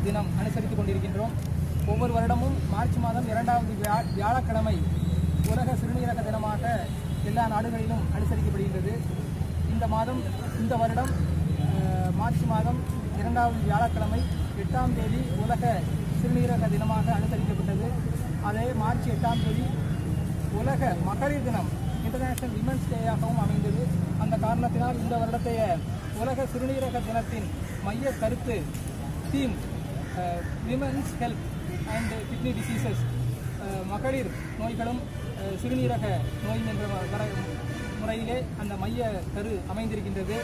தினம் அனுசரித்துக் கொண்டிருக்கின்றோம் ஒவ்வொரு வருடமும் மார்ச் மாதம் இரண்டாவது வியா வியாழக்கிழமை உலக சிறுநீரக தினமாக எல்லா நாடுகளிலும் அனுசரிக்கப்படுகின்றது இந்த மாதம் இந்த வருடம் அஹ், மார்ச் மாதம் இரண்டாவது வியாழக்கிழமை எட்டாம் தேதி உலக சிறுநீரக தினமாக அனுசரிக்கப்பட்டது அதே மார்ச் எட்டாம் தேதி உலக மகளிர் தினம் இன்டர்நேஷனல் விமன்ஸ் டேயாகவும் அமைந்தது அந்த காரணத்தினால் இந்த வருடத்தைய உலக சிறுநீரக தினத்தின் மைய கருத்து theme women's health and kidney diseases மகளிர் நோய்களும் அஹ், சிறுநீரக நோய் என்ற வ- வர- முறையிலே அந்த மைய கரு அமைந்திருக்கின்றது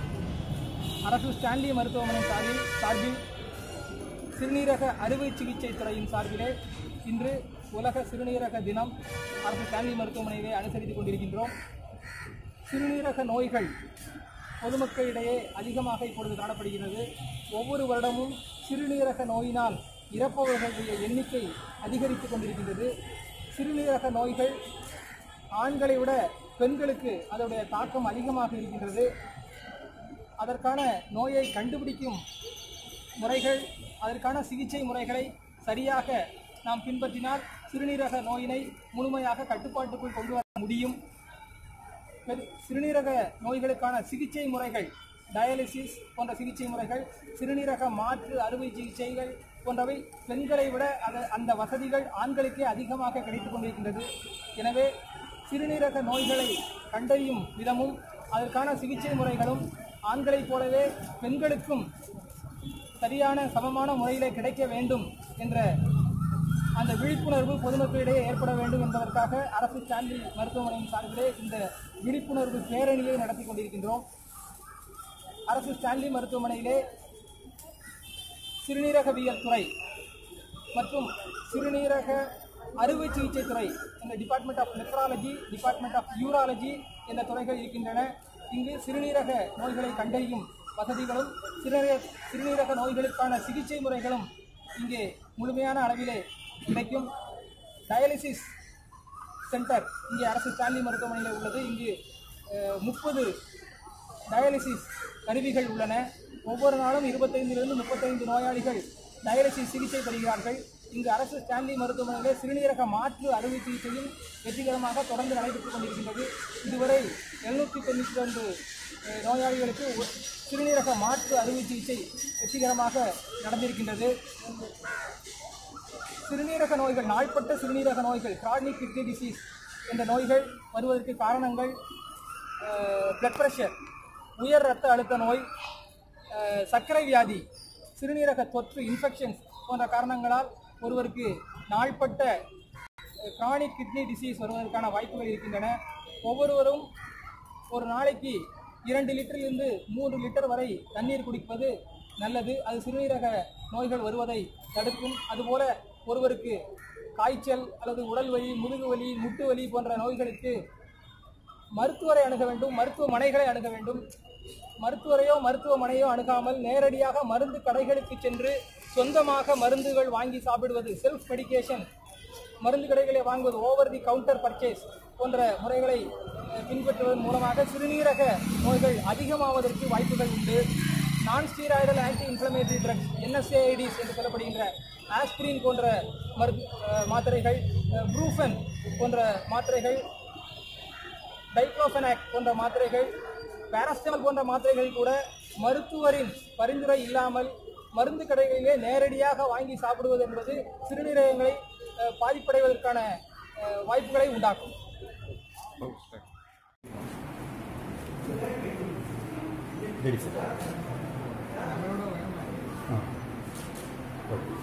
அரசு ஸ்டான்லி மருத்துவமனை சார்பில் சார்பில் சிறுநீரக அறுவை சிகிச்சை துறையின் சார்பிலே இன்று உலக சிறுநீரக தினம் அரசு ஸ்டான்லி மருத்துவமனையிலே அனுசரித்துக் கொண்டிருக்கின்றோம் சிறுநீரக நோய்கள் பொதுமக்களிடையே அதிகமாக இப்பொழுது காணப்படுகிறது ஒவ்வொரு வருடமும் சிறுநீரக நோயினால் இறப்பவர்களுடைய எண்ணிக்கை அதிகரித்துக் கொண்டிருக்கின்றது சிறுநீரக நோய்கள் ஆண்களை விட பெண்களுக்கு அதனுடைய தாக்கம் அதிகமாக இருக்கின்றது அதற்கான நோயை கண்டுபிடிக்கும் முறைகள் அதற்கான சிகிச்சை முறைகளை சரியாக நாம் பின்பற்றினால் சிறுநீரக நோயினை முழுமையாக கட்டுப்பாட்டுக்குள் கொண்டு வர முடியும் பெரு- சிறுநீரக நோய்களுக்கான சிகிச்சை முறைகள் டயாலிசிஸ் போன்ற சிகிச்சை முறைகள் சிறுநீரக மாற்று அறுவை சிகிச்சைகள் போன்றவை பெண்களை விட அத- அந்த வசதிகள் ஆண்களுக்கே அதிகமாக கிடைத்துக் கொண்டிருக்கின்றது எனவே சிறுநீரக நோய்களை கண்டறியும் விதமும் அதற்கான சிகிச்சை முறைகளும் ஆண்களைப் போலவே பெண்களுக்கும் சரியான சமமான முறையிலே கிடைக்க வேண்டும் என்ற அந்த விழிப்புணர்வு பொதுமக்களிடையே ஏற்பட வேண்டும் என்பதற்காக அரசு ஸ்டான்லி மருத்துவமனையின் சார்பிலே இந்த விழிப்புணர்வு பேரணியை நடத்தி கொண்டிருக்கின்றோம் அரசு ஸ்டான்லி மருத்துவமனையிலே சிறுநீரகவியல் துறை மற்றும் சிறுநீரக அறுவை சிகிச்சை துறை இந்த department of nephrology department of urology என்ற துறைகள் இருக்கின்றன இங்கு சிறுநீரக நோய்களை கண்டறியும் வசதிகளும் சிறுநீரக சிறுநீரக நோய்களுக்கான சிகிச்சை முறைகளும் இங்கே முழுமையான அளவிலே கிடைக்கும் டயாலிசிஸ் சென்டர் இங்கே அரசு ஸ்டான்லி மருத்துவமனையில் உள்ளது இங்கு முப்பது டயாலிசிஸ் கருவிகள் உள்ளன ஒவ்வொரு நாளும் இருபத்தைந்திலிருந்து முப்பத்தைந்து நோயாளிகள் டயாலிசிஸ் சிகிச்சை பெறுகிறார்கள் இங்கு அரசு ஸ்டான்லி மருத்துவமனையிலே சிறுநீரக மாற்று அறுவை சிகிச்சையும் வெற்றிகரமாக தொடர்ந்து நடைபெற்றுக் கொண்டிருக்கின்றது இதுவரை எழுநூற்றி தொண்ணூற்றி ரெண்டு நோயாளிகளுக்கு ஒ- சிறுநீரக மாற்று அறுவை சிகிச்சை வெற்றிகரமாக நடந்திருக்கின்றது சிறுநீரக நோய்கள் நாள்பட்ட சிறுநீரக நோய்கள் கிரானிக் கிட்னி டிசீஸ் என்ற நோய்கள் வருவதற்கு காரணங்கள் பிளட் ப்ரெஷர் உயர் இரத்த அழுத்த நோய் அஹ், சர்க்கரை வியாதி சிறுநீரக தொற்று இன்ஃபெக்ஷன்ஸ் போன்ற காரணங்களால் ஒருவருக்கு நாள்பட்ட கிரானிக் கிட்னி டிசீஸ் வருவதற்கான வாய்ப்புகள் இருக்கின்றன ஒவ்வொருவரும் ஒரு நாளைக்கு இரண்டு லிட்டரிலிருந்து மூன்று லிட்டர் வரை தண்ணீர் குடிப்பது நல்லது அது சிறுநீரக நோய்கள் வருவதை தடுக்கும் அதுபோல ஒருவருக்கு காய்ச்சல் அல்லது உடல் வலி முதுகு வலி முட்டு வலி போன்ற நோய்களுக்கு மருத்துவரை அணுக வேண்டும் மருத்துவமனைகளை அணுக வேண்டும் மருத்துவரையோ மருத்துவமனையோ அணுகாமல் நேரடியாக மருந்து கடைகளுக்கு சென்று சொந்தமாக மருந்துகள் வாங்கி சாப்பிடுவது செல்ஃப் மெடிகேஷன் மருந்து கடைகளை வாங்குவது ஓவர் தி கவுண்டர் பர்ச்சேஸ் போன்ற முறைகளை அஹ், பின்பற்றுவதன் மூலமாக சிறுநீரக நோய்கள் அதிகமாவதற்கு வாய்ப்புகள் உண்டு non steroidal anti inflammatory drugs NSAIDs என்று சொல்லப்படுகின்ற ஆஸ்பிரின் போன்ற மருந்து அஹ், மாத்திரைகள் ப்ரூஃபன் போன்ற மாத்திரைகள் டைக்ளோஃபெனாக் போன்ற மாத்திரைகள் பாராஸ்டமல் போன்ற மாத்திரைகள் கூட மருத்துவரின் பரிந்துரை இல்லாமல் மருந்து கடைகளிலே நேரடியாக வாங்கி சாப்பிடுவது என்பது சிறுநீரகங்களை அஹ், பாதிப்படைவதற்கான அஹ், வாய்ப்புகளை உண்டாக்கும் ரெடி சார் ஆ ஓகே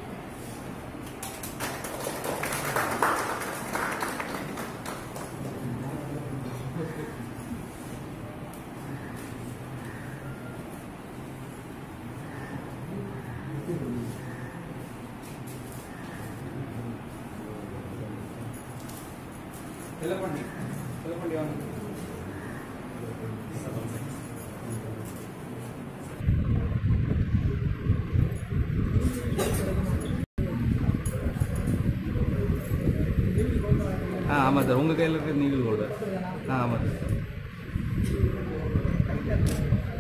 செல்லப்பண்டி செல்லப்பண்டி வாங்க ஆ ஆமாம் சார் உங்கள் கையில் இருக்கிற நீங்களும் கூட ஆ ஆமாம் சார்